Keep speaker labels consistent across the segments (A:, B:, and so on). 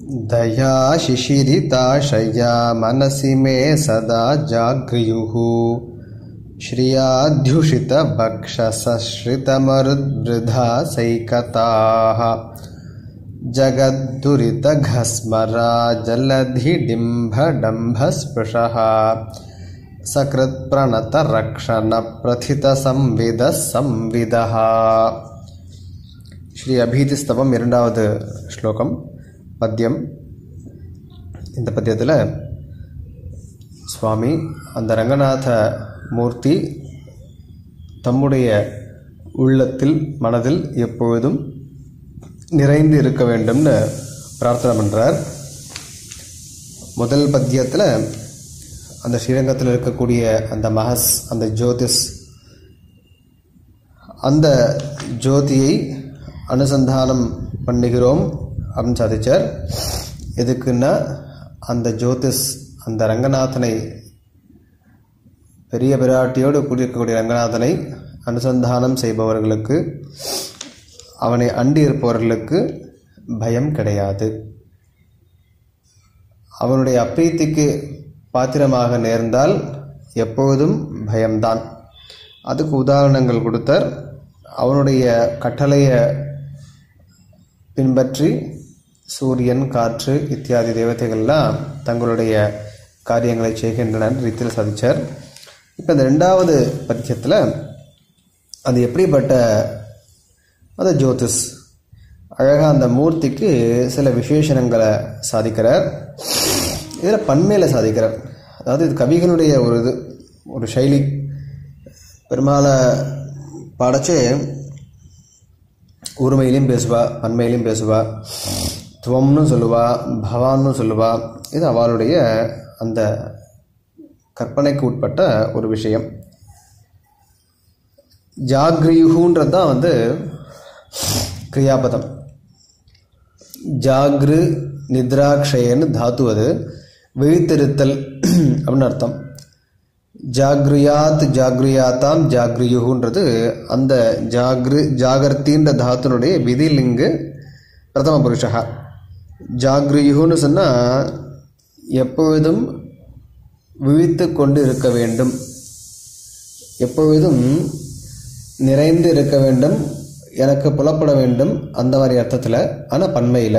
A: दया शिशिरिताशया मनसि मे सदा जागृयुः श्रियाध्युषितभक्षसश्रितमरुद्वृधा सैकताः जगद्दुरितघस्मरा जलधिडिम्भडम्भस्पृशः सकृत्प्रणतरक्षणप्रथितसंविदः संविदः ஸ்ரீ அபீதி ஸ்தவம் இரண்டாவது ஸ்லோகம் பத்தியம் இந்த பத்தியத்தில் சுவாமி அந்த ரங்கநாத மூர்த்தி தம்முடைய உள்ளத்தில் மனதில் எப்பொழுதும் நிறைந்து இருக்க வேண்டும்னு பிரார்த்தனை பண்ணுறார் முதல் பத்தியத்தில் அந்த ஸ்ரீரங்கத்தில் இருக்கக்கூடிய அந்த மகஸ் அந்த ஜோதிஸ் அந்த ஜோதியை அனுசந்தானம் பண்ணுகிறோம் அப்படின்னு சாதிச்சார் எதுக்குன்னா அந்த ஜோதிஸ் அந்த ரங்கநாதனை பெரிய பிராட்டியோடு கூடியிருக்கக்கூடிய ரங்கநாதனை அனுசந்தானம் செய்பவர்களுக்கு அவனை அண்டி இருப்பவர்களுக்கு பயம் கிடையாது அவனுடைய அப்பீத்திக்கு பாத்திரமாக நேர்ந்தால் எப்பொழுதும் பயம்தான் அதுக்கு உதாரணங்கள் கொடுத்தார் அவனுடைய கட்டளையை பின்பற்றி சூரியன் காற்று இத்தியாதி தேவதைகள்லாம் தங்களுடைய காரியங்களை செய்கின்றனர் ரீதியில் சாதித்தார் இப்போ இந்த ரெண்டாவது பட்சத்தில் அது எப்படிப்பட்ட அந்த ஜோதிஸ் அழகாக அந்த மூர்த்திக்கு சில விசேஷணங்களை சாதிக்கிறார் இதில் பன்மையில் சாதிக்கிறார் அதாவது இது கவிகளுடைய ஒரு இது ஒரு சைலி பெருமாளை பாடச்சே ஊர்மையிலையும் பேசுவா பன்மையிலையும் பேசுவா துவம்னு சொல்லுவா பவான்னு சொல்லுவா இது அவளுடைய அந்த கற்பனைக்கு உட்பட்ட ஒரு விஷயம் ஜாக்ரியுகுன்றது தான் வந்து கிரியாபதம் ஜாக்ரு நித்ராக்ஷயன்னு தாத்து அது விழித்திருத்தல் அப்படின்னு அர்த்தம் ஜாக்ரியாத் ஜாக்ரியாத்தாம் ஜாக்ரியுகுன்றது அந்த ஜாக்ரு ஜாகர்த்தின்ற தாத்துனுடைய விதிலிங்கு பிரதம புருஷா ஜாக்ரியுகுன்னு சொன்னால் எப்பொழுதும் விழித்து கொண்டு இருக்க வேண்டும் எப்பொழுதும் நிறைந்து இருக்க வேண்டும் எனக்கு புலப்பட வேண்டும் அந்த மாதிரி அர்த்தத்தில் ஆனால் பன்மையில்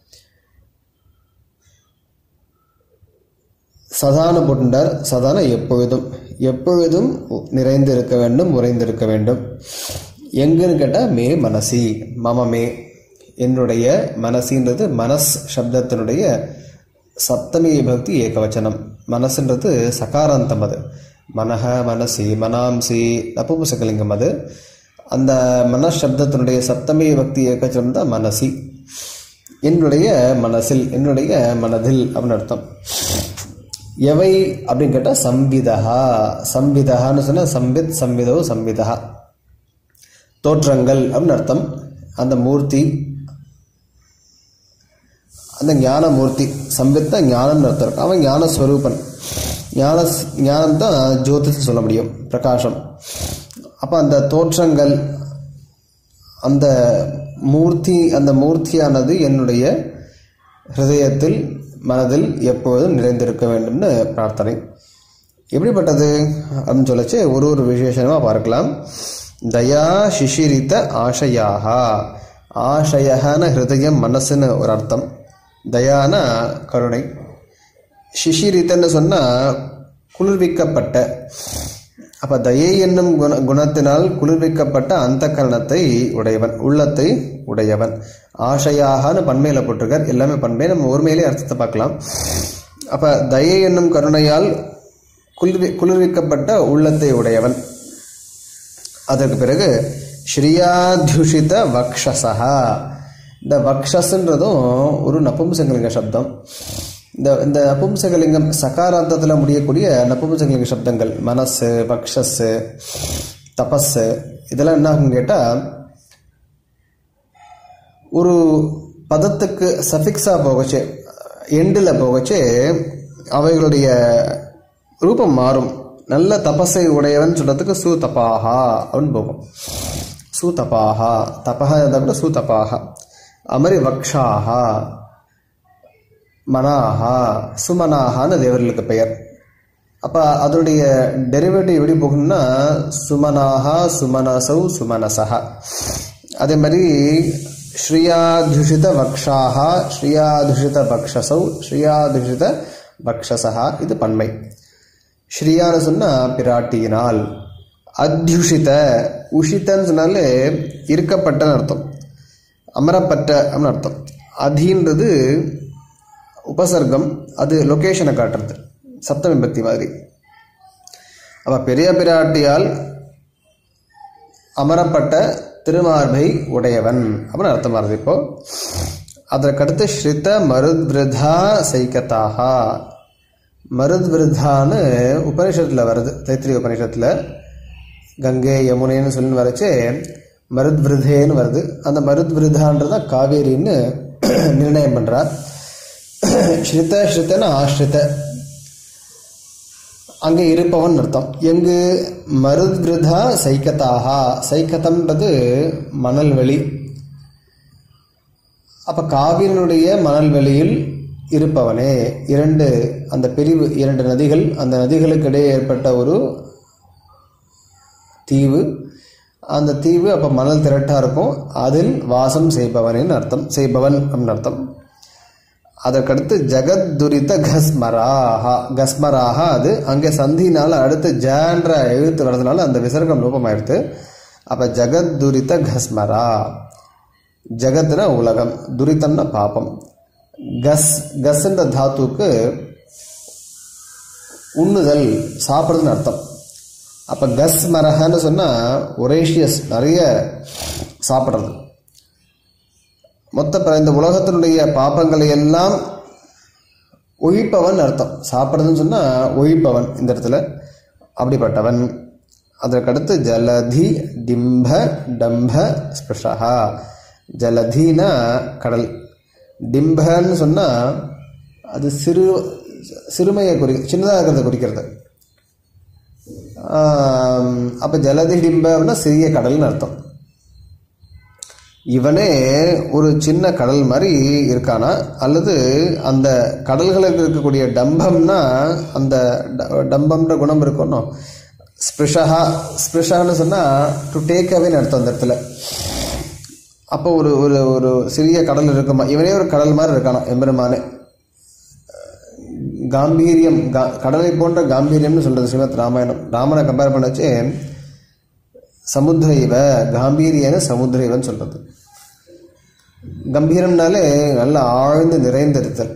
A: சதான போட்டுண்டார் சதான எப்பொழுதும் எப்பொழுதும் நிறைந்து இருக்க வேண்டும் உறைந்திருக்க வேண்டும் எங்குன்னு கேட்டால் மே மனசி மம மே என்னுடைய மனசின்றது மனஸ் சப்தத்தினுடைய சப்தமி பக்தி ஏகவச்சனம் மனசுன்றது சகாராந்தம் அது மனஹ மனசி மனாம்சி நபுபுசகலிங்கம் அது அந்த மனஸ் சப்தத்தினுடைய சப்தமி பக்தி ஏகவச்சனம் தான் மனசி என்னுடைய மனசில் என்னுடைய மனதில் அப்படின்னு அர்த்தம் எவை அப்படின்னு கேட்டால் சம்விதா சம்விதகான்னு சொன்னால் சம்பித் சம்விதோ சம்விதா தோற்றங்கள் அப்படின்னு அர்த்தம் அந்த மூர்த்தி அந்த ஞான மூர்த்தி சம்பித் தான் ஞானம்னு அர்த்தம் இருக்கும் அவன் ஞான ஸ்வரூபன் ஞான ஞானம் தான் ஜோதிஷம் சொல்ல முடியும் பிரகாசம் அப்போ அந்த தோற்றங்கள் அந்த மூர்த்தி அந்த மூர்த்தியானது என்னுடைய ஹிருதயத்தில் மனதில் எப்பொழுதும் நிறைந்திருக்க வேண்டும்னு பிரார்த்தனை எப்படிப்பட்டது அப்படின்னு சொல்லச்சு ஒரு ஒரு விசேஷமாக பார்க்கலாம் தயா சிஷிரித்த ஆசையாக ஆசையகான ஹிருதயம் மனசுன்னு ஒரு அர்த்தம் தயானா கருணை சிஷிரித்தன்னு சொன்னால் குளிர்விக்கப்பட்ட அப்போ தயை என்னும் குண குணத்தினால் குளிர்விக்கப்பட்ட அந்த கரணத்தை உடையவன் உள்ளத்தை உடையவன் ஆசையாகனு பன்மையில் போட்டிருக்கார் எல்லாமே பன்மை நம்ம ஒருமையிலே அர்த்தத்தை பார்க்கலாம் அப்போ தயை என்னும் கருணையால் குளிர்வி குளிர்விக்கப்பட்ட உள்ளத்தை உடையவன் அதற்கு பிறகு ஸ்ரீயாத்யுஷித வக்ஷசா இந்த வக்ஷஸ்ன்றதும் ஒரு நபும்சங்கலிங்க சப்தம் இந்த இந்த நபும்சகலிங்கம் சகாராந்தத்தில் முடியக்கூடிய நபும்சகலிங்க சப்தங்கள் மனசு பக்ஷஸ்ஸு தபஸு இதெல்லாம் என்ன ஆகும் கேட்டால் ஒரு பதத்துக்கு சஃபிக்ஸாக போகச்சு எண்டில் போகச்சு அவைகளுடைய ரூபம் மாறும் நல்ல தபஸை உடையவன் சொல்கிறதுக்கு சு தபாஹா அப்படின்னு போகும் சு தபாஹா தபஹா இருந்தால் கூட சு தபாஹா அது மாதிரி வக்ஷாஹா மனாஹா சுமனாஹான்னு தேவர்களுக்கு பெயர் அப்போ அதனுடைய டெரிவேட்டிவ் எப்படி போகணும்னா சுமனாஹா சுமனசௌ சுமனசஹா அதே மாதிரி ஸ்ரீயாதுஷித வக்ஷாஹா ஸ்ரீயாதுஷித பக்ஷசௌ ஸ்ரீயாதுஷித பக்ஷசஹா இது பன்மை ஸ்ரீயான்னு சொன்னால் பிராட்டியினால் அத்யுஷித உஷிதன்னு சொன்னாலே இருக்கப்பட்டன்னு அர்த்தம் அமரப்பட்ட அப்படின்னு அர்த்தம் அதின்றது உபசர்க்கம் அது லொக்கேஷனை காட்டுறது சப்தமி பக்தி மாதிரி அப்போ பெரிய பிராட்டியால் அமரப்பட்ட திருமார்பை உடையவன் அப்படின்னு அர்த்தம் வருது இப்போ அதற்கடுத்து ஸ்ரித மருத்விருதா சைக்கத்தாகா மருத்விருதான்னு உபனிஷத்தில் வருது தைத்திரி உபனிஷத்தில் கங்கை யமுனைன்னு சொல்லி வரைச்சே மருத்விருதேன்னு வருது அந்த மருத்விருதான்றதான் காவேரின்னு நிர்ணயம் பண்ணுறார் ஸ்ரித ஸ்ரித்தன ஆஸ்ரித அங்கே இருப்பவன் அர்த்தம் எங்கு மருத்விருதா சைக்கத்தாகா சைக்கத்தம்ன்றது மணல்வெளி அப்போ காவிரியினுடைய மணல்வெளியில் இருப்பவனே இரண்டு அந்த பிரிவு இரண்டு நதிகள் அந்த நதிகளுக்கு இடையே ஏற்பட்ட ஒரு தீவு அந்த தீவு அப்போ மணல் திரட்டாக இருக்கும் அதில் வாசம் செய்பவனின் அர்த்தம் செய்பவன் அப்படின்னு அர்த்தம் அதற்கடுத்து ஜெகத்துரித கஸ்மராஹா கஸ்மராஹா அது அங்கே சந்தினால அடுத்து ஜன்ற எழுத்து வர்றதுனால அந்த விசர்க்கம் ரூபமாயிடுது அப்போ ஜெகத்துரித கஸ்மரா ஜெகத்னா உலகம் துரிதம்னா பாபம் கஸ் கஸ்ன்ற தாத்துக்கு உண்ணுதல் சாப்பிட்றதுன்னு அர்த்தம் அப்போ கஸ் மரகன்னு சொன்னால் ஒரேஷியஸ் நிறைய சாப்பிட்றது மொத்த இந்த உலகத்தினுடைய பாப்பங்களை எல்லாம் ஒழிப்பவன் அர்த்தம் சாப்பிட்றதுன்னு சொன்னால் ஒழிப்பவன் இந்த இடத்துல அப்படிப்பட்டவன் அதற்கடுத்து ஜலதி டிம்ப டம்ப ஸ்பிருஷா ஜலதினா கடல் டிம்பன்னு சொன்னால் அது சிறு சிறுமையை குறி சின்னதாக இருக்கிறத குறிக்கிறது அப்போ ஜலதி டிம்ப அப்படின்னா சிறிய கடல்னு அர்த்தம் இவனே ஒரு சின்ன கடல் மாதிரி இருக்கானா அல்லது அந்த கடல்களுக்கு இருக்கக்கூடிய டம்பம்னா அந்த டம்பம்ன்ற குணம் இருக்கணும் ஸ்பிருஷா ஸ்பிருஷான்னு சொன்னால் டு டேக் அவேன்னு அர்த்தம் அந்த இடத்துல அப்போ ஒரு ஒரு ஒரு சிறிய கடல் இருக்குமா இவனே ஒரு கடல் மாதிரி இருக்கானா எம்பெருமானே காம்பீரியம் கா கடலை போன்ற காம்பீரியம்னு சொல்கிறது ஸ்ரீமத் ராமாயணம் ராமனை கம்பேர் பண்ணச்சு சமுத்திர இவ காம்பீரியன சமுத்திர இவன் சொல்கிறது கம்பீரம்னாலே நல்ல ஆழ்ந்து நிறைந்திருத்தல்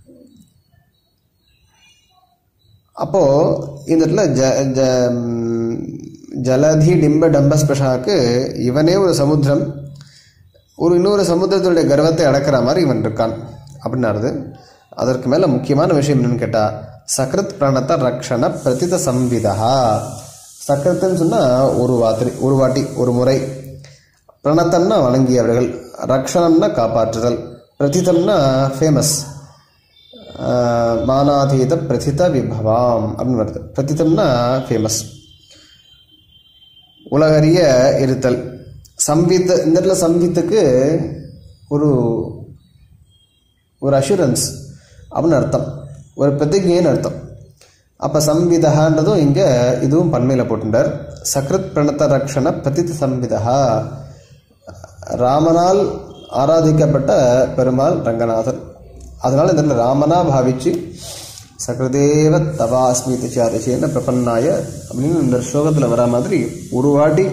A: அப்போ இந்த இடத்துல ஜ ஜ ஜலதி டிம்ப டம்ப ஸ்பெஷாக்கு இவனே ஒரு சமுத்திரம் ஒரு இன்னொரு சமுத்திரத்துடைய கர்வத்தை அடக்கிற மாதிரி இவன் இருக்கான் அப்படின்னாருது அதற்கு மேலே முக்கியமான விஷயம் என்னன்னு கேட்டால் சக்ரத் பிரணத்த ரக்ஷண பிரதித சம்விதா சக்கரத்துன்னு சொன்னால் ஒரு வாத்திரி ஒரு வாட்டி ஒரு முறை பிரணத்தம்னா வணங்கியவர்கள் ரக்ஷணம்னா காப்பாற்றுதல் பிரதிதம்னா ஃபேமஸ் மானாதீத பிரதித விபவாம் அப்படின்னு வருது பிரதிதம்னா ஃபேமஸ் உலகறிய இருத்தல் சம்வித் இந்த இடத்துல சம்வித்துக்கு ஒரு ஒரு அஷூரன்ஸ் அப்படின்னு அர்த்தம் ஒரு பிரதிஜைன்னு அர்த்தம் அப்போ சம்விதகான்றதும் இங்கே இதுவும் பன்மையில் போட்டுட்டார் சக்ருத் பிரணத்த ரக்ஷண பிரதித சம்விதா ராமனால் ஆராதிக்கப்பட்ட பெருமாள் ரங்கநாதன் அதனால் இந்த ராமனா பாவிச்சு சக்ரதேவ தவாஸ்மி திச்சாதிசேன பிரபன்னாய அப்படின்னு இந்த ஸ்லோகத்தில் வரா மாதிரி ஒரு வாட்டி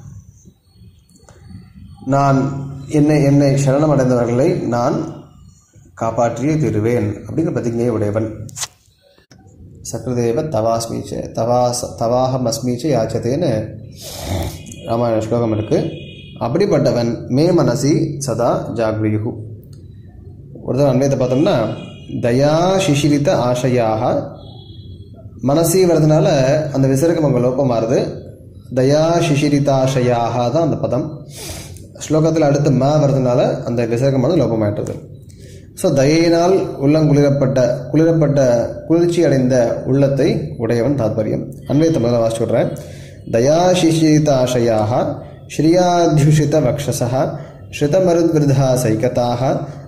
A: நான் என்னை என்னை சரணம் அடைந்தவர்களை நான் காப்பாற்றியே தருவேன் அப்படிங்கிற பிரதிஜையை உடையவன் சக்ரதேவ தவாஸ்மீச்ச தவாஸ் தவாகம் அஸ்மீச்ச யாச்சதேன்னு ராமாயண ஸ்லோகம் இருக்கு அப்படிப்பட்டவன் மே மனசி சதா ஜாக்ரியுகு ஒரு தடவை அன்வயத்தை பார்த்தோம்னா தயா சிசிரித்த ஆசையாக மனசி வரதுனால அந்த விசர்க்கம் அங்கே லோப்பம் மாறுது தயா சிசிரிதாசையாக தான் அந்த பதம் ஸ்லோகத்தில் அடுத்து ம வரதுனால அந்த விசர்க்கமானது லோபமாயிட்டது ஸோ தயையினால் உள்ளங்குளிரப்பட்ட குளிரப்பட்ட குளிர்ச்சி அடைந்த உள்ளத்தை உடையவன் தாத்பரியம் அன்வயத்தை முதல்ல வாசிச்சு விட்றேன் தயாசிஷித ஆசையாக ஸ்ரீயாத்யுஷித வக்ஷசः ஸ்ருதமருத்விருதா சைகதாக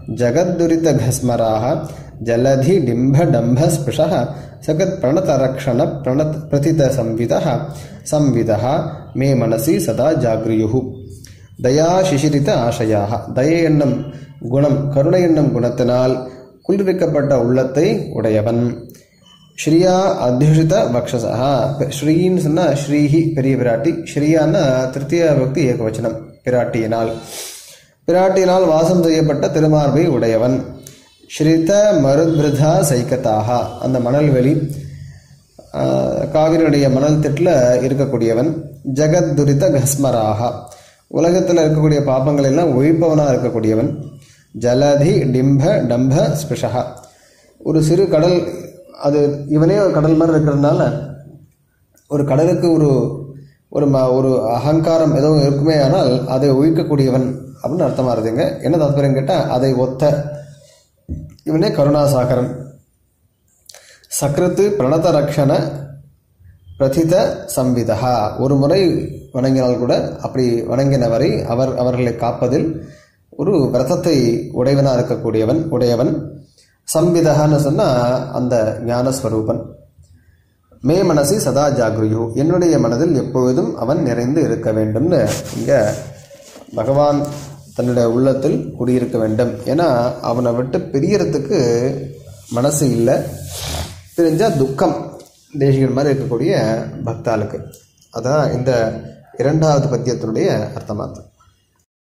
A: ஜகத்துரித கஸ்மராக ஜலதி டிம்ப டம்ப ஸ்பிருஷः சகத் பிரணதரக்ஷண பிரணத் பிரதித சம்விதः சம்விதः மே மனசி சதா ஜாகிரியுः தயா சிசிரித்த ஆசையாக தயை எண்ணம் குணம் கருணை எண்ணம் குணத்தினால் குளிர்விக்கப்பட்ட உள்ளத்தை உடையவன் ஸ்ரீயா அத்தியுஷித வக்ஷசா ஸ்ரீன்னு சொன்னால் ஸ்ரீஹி பெரிய பிராட்டி ஸ்ரீயான்னா திருத்திய பக்தி ஏகவச்சனம் பிராட்டியினால் பிராட்டியினால் வாசம் செய்யப்பட்ட திருமார்பை உடையவன் ஸ்ரித மருத்பிருதா சைக்கத்தாக அந்த மணல்வெளி ஆஹ், காவிரியுடைய மணல் திட்டில் இருக்கக்கூடியவன் ஜெகத் துரித கஸ்மராக உலகத்தில் இருக்கக்கூடிய பாப்பங்கள் எல்லாம் ஒழிப்பவனாக இருக்கக்கூடியவன் ஜலதி டிம்ப டம்ப ஸ்பிருஷா ஒரு சிறு கடல் அது இவனே ஒரு கடல் மாதிரி இருக்கிறதுனால ஒரு கடலுக்கு ஒரு ஒரு ம ஒரு அகங்காரம் ஏதோ இருக்குமே ஆனால் அதை ஒழிக்கக்கூடியவன் அப்படின்னு அர்த்தமா இருக்குங்க என்ன தாத்பரியம் கேட்டால் அதை ஒத்த இவனே கருணாசாகரன் சக்ரத்து பிரணத ரக்ஷண பிரதித சம்விதா ஒரு முறை வணங்கினால் கூட அப்படி வணங்கினவரை அவர் அவர்களை காப்பதில் ஒரு விரதத்தை உடையவனாக இருக்கக்கூடியவன் உடையவன் சம்விதகான்னு சொன்னால் அந்த ஞானஸ்வரூபன் மே மனசி சதா ஜாகிரியு என்னுடைய மனதில் எப்பொழுதும் அவன் நிறைந்து இருக்க வேண்டும்னு இங்கே பகவான் தன்னுடைய உள்ளத்தில் குடியிருக்க வேண்டும் ஏன்னா அவனை விட்டு பிரியறதுக்கு மனசு இல்லை பிரிஞ்சால் துக்கம் தேசிகன் மாதிரி இருக்கக்கூடிய பக்தாளுக்கு அதான் இந்த இரண்டாவது பத்தியத்தினுடைய அர்த்தமாகும்